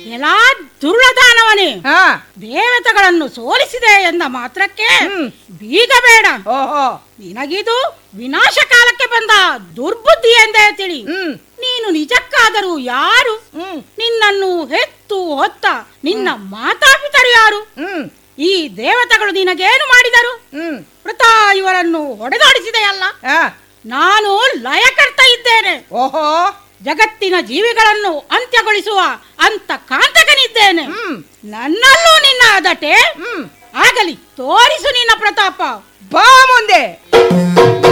ಎಲ್ಲಾ ದುರ್ಳದಾನವನೇ ಹಾ ದೇವತೆಗಳನ್ನು ಸೋಲಿಸಿದೆ ಎಂದ ಮಾತ್ರಕ್ಕೆ ಹ್ಮ್. ಬೀಗ ಬೇಡ ಓಹೋ ನಿನಗಿದು ವಿನಾಶ ಕಾಲಕ್ಕೆ ಬಂದ ದುರ್ಬುದ್ಧಿ ಎಂದೇ ತಿಳಿ ಹ್ಮ್ ನೀನು ನಿಜಕ್ಕಾದರೂ ಯಾರು ಹ್ಮ್ ನಿನ್ನನ್ನು ಹೆತ್ತು ಹೊತ್ತ ನಿನ್ನ ಮಾತಾಪಿತರು ಯಾರು ಹ್ಮ್ ಈ ದೇವತೆಗಳು ನಿನಗೇನು ಮಾಡಿದರು ಹ್ಮ್ ವೃತ ಇವರನ್ನು ಹೊಡೆದಾಡಿಸಿದೆಯಲ್ಲ ಹಾ ನಾನು ಲಯಕರ್ತ ಇದ್ದೇನೆ ಓಹೋ ಜಗತ್ತಿನ ಜೀವಿಗಳನ್ನು ಅಂತ್ಯಗೊಳಿಸುವ ಅಂತ ಕಾಂತಕನಿದ್ದೇನೆ ಹ್ಮ್ ನನ್ನಲ್ಲೂ ನಿನ್ನ ಅದಟೆ ಹ್ಮ್ ಆಗಲಿ ತೋರಿಸು ನಿನ್ನ ಪ್ರತಾಪ ಬಾ ಮುಂದೆ